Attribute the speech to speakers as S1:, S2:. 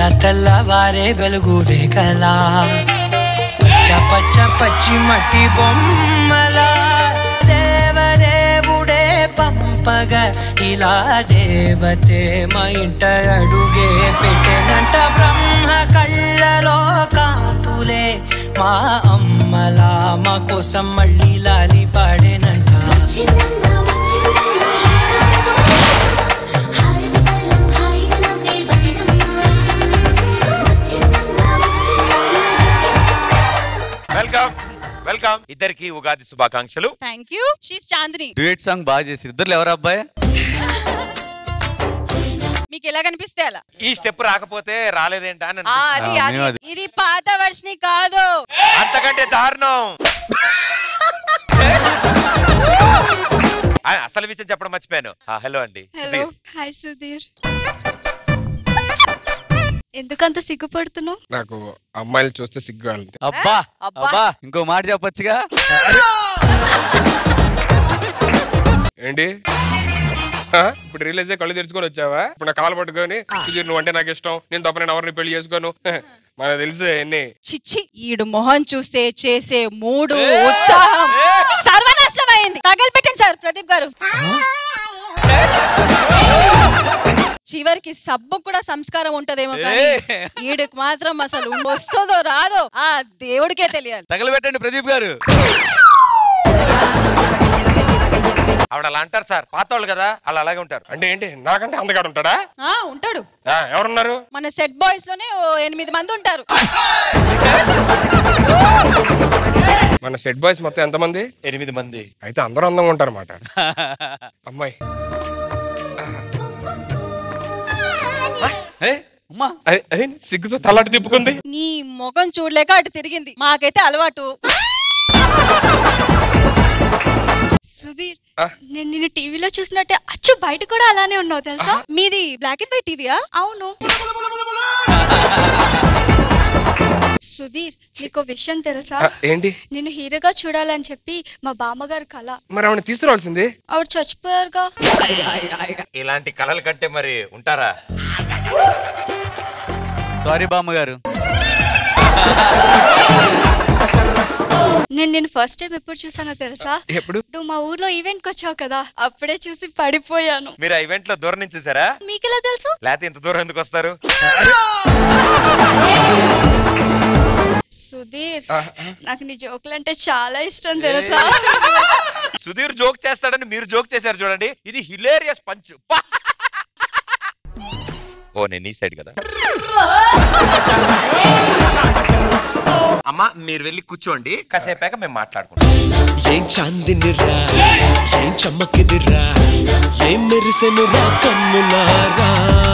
S1: తెల్లవారే వెలుగు రేఖలా పచ్చ పచ్చ పచ్చి మట్టి బొమ్మలా దేవదేవుడే పంపగ ఇలా దేవతే మా ఇంట అడుగే పెట్టెనంట బ్రహ్మ కళ్ళలో కాంతులే మా అమ్మలా మా కోసం మళ్ళీ లాలి పాడేనంట
S2: చిన్నమ్మ వచ్చిందమ్మ హారతి పళ్ళం హాయిగా నవ్వే వదినమ్మ వచ్చిందమ్మ వచ్చిందమ్మ నెక్కిన చుక్కలమ్మ
S3: వెల్కమ్ వెల్కమ్ ఇద్దరికి ఉగాది శుభాకాంక్షలు
S4: థ్యాంక్ యూ షీస్ చాందిని
S5: డ్యూయట్ సాంగ్ బాగా చేసి ఇద్దరు ఎవరు అబ్బాయి
S4: మీకు ఎలా కనిపిస్తే అలా
S3: ఈ స్టెప్ రాకపోతే రాలేదేంటా అని
S4: ఆ,
S3: అనిపిస్తుంది.
S4: అది
S5: ఆ,
S4: అది
S5: మేము అది-
S4: ఇది పాత వర్షని కాదు
S3: అంతకంటే దారుణం ఆ, అసలు విషయం చెప్పడం మర్చిపోయాను ఆ, హలో అండి
S6: హలో
S3: సుధీర్.
S6: హాయ్ సుధీర్ ఎందుకంత సిగ్గుపడుతున్నావు
S7: నాకు అమ్మాయిలు చూస్తే సిగ్గు అంతే
S5: అబ్బా
S4: అబ్బా.
S5: అబ్బా ఇంకో మాట చెప్పొచ్చుగా
S7: ఏంటి ఆ? ఇప్పుడు రిలీజ్ అయ్యి కళ్ళు తెరుచుకొని వచ్చావా ఇప్పుడు నా కాలు పట్టుకొని సుధీర్ నువ్వు అంటే నాకు ఇష్టం నేను తప్ప నేను ఎవరిని పెళ్లి చేసుకోను మనకు తెలుసు ఎన్ని
S4: చిచ్చి ఈడు మొహం చూస్తే చేసే మూడు ఉత్సాహం సర్వనాశనం అయింది తగలు పెట్టండి సార్ ప్రదీప్ గారు చివరికి సబ్బు కూడా సంస్కారం ఉంటదేమో కానీ
S5: ఏ.
S4: ఈడికి మాత్రం అసలు వస్తుందో రాదో ఆ దేవుడికే తెలియాలి
S5: తగలబెట్టండి ప్రదీప్ గారు
S3: ఆవిడ అలా అంటారు సార్ పాత వాళ్ళు కదా అలా అలాగే ఉంటారు
S7: అంటే ఏంటి నాకంటే అందగాడు ఉంటాడా
S4: ఆ ఉంటాడు
S7: ఆ, ఎవరున్నారు
S4: మన సెట్ బాయ్స్ లోనే ఓ ఎనిమిది మంది ఉంటారు
S7: మన సెట్ బాయ్స్ మొత్తం ఎంతమంది
S3: ఎనిమిది మంది
S7: అయితే అందరూ అందంగా ఉంటారు అన్నమాట అమ్మాయి
S5: ఏ అమ్మా
S7: అదే అదే సిగ్గుతో తలాటి తిప్పుకుంది
S4: నీ ముఖం చూడలేక అటు తిరిగింది మాకైతే అలవాటు
S6: సుధీర్
S7: ఆ?
S6: నేను నిన్ను టీవీలో చూసినట్టే అచ్చు బయట కూడా అలానే ఉన్నావు తెలుసా
S4: మీది బ్లాక్ అండ్ వైట్ టీవీయా
S6: అవును సుధీర్ నీకు విషయం తెలుసా
S7: ఆ, ఏంటి
S6: నిన్ను హీరోగా చూడాలని చెప్పి మా బామ్మగారు కళ
S7: మరి ఆవిడ తీసుకురావాల్సింది
S6: ఆవిడ చచ్చిపోయారుగా
S3: ఇలాంటి కళల కంటే మరి ఉంటారా
S5: సారీ బామ్మగారు
S6: నేను నేను ఫస్ట్ టైం ఎప్పుడు చూసానో తెలుసా
S7: ఎప్పుడు
S6: నువ్వు మా ఊర్లో ఈవెంట్కి వచ్చావు కదా అప్పుడే చూసి పడిపోయాను
S3: మీరు ఆ ఈవెంట్ లో దూరం నుంచి చూసారా
S6: మీకెలా తెలుసు
S3: లేకపోతే ఇంత దూరం ఎందుకు వస్తారు
S6: సుధీర్ నాకు నీ జోకులు అంటే చాలా ఇష్టం తెలుసా
S3: సుధీర్ జోక్ చేస్తాడని మీరు జోక్ చేశారు చూడండి ఇది హిలేరియస్ పంచ్ ఓ నేను ఈ సైడ్ కదా అమ్మా మీరు వెళ్ళి కూర్చోండి కాసేపాక మేము మాట్లాడుకుంటాం
S8: ఏం చాందినిరా ఏం చమ్మకిదిరా ఏం మెరిసెనురా కన్నులారా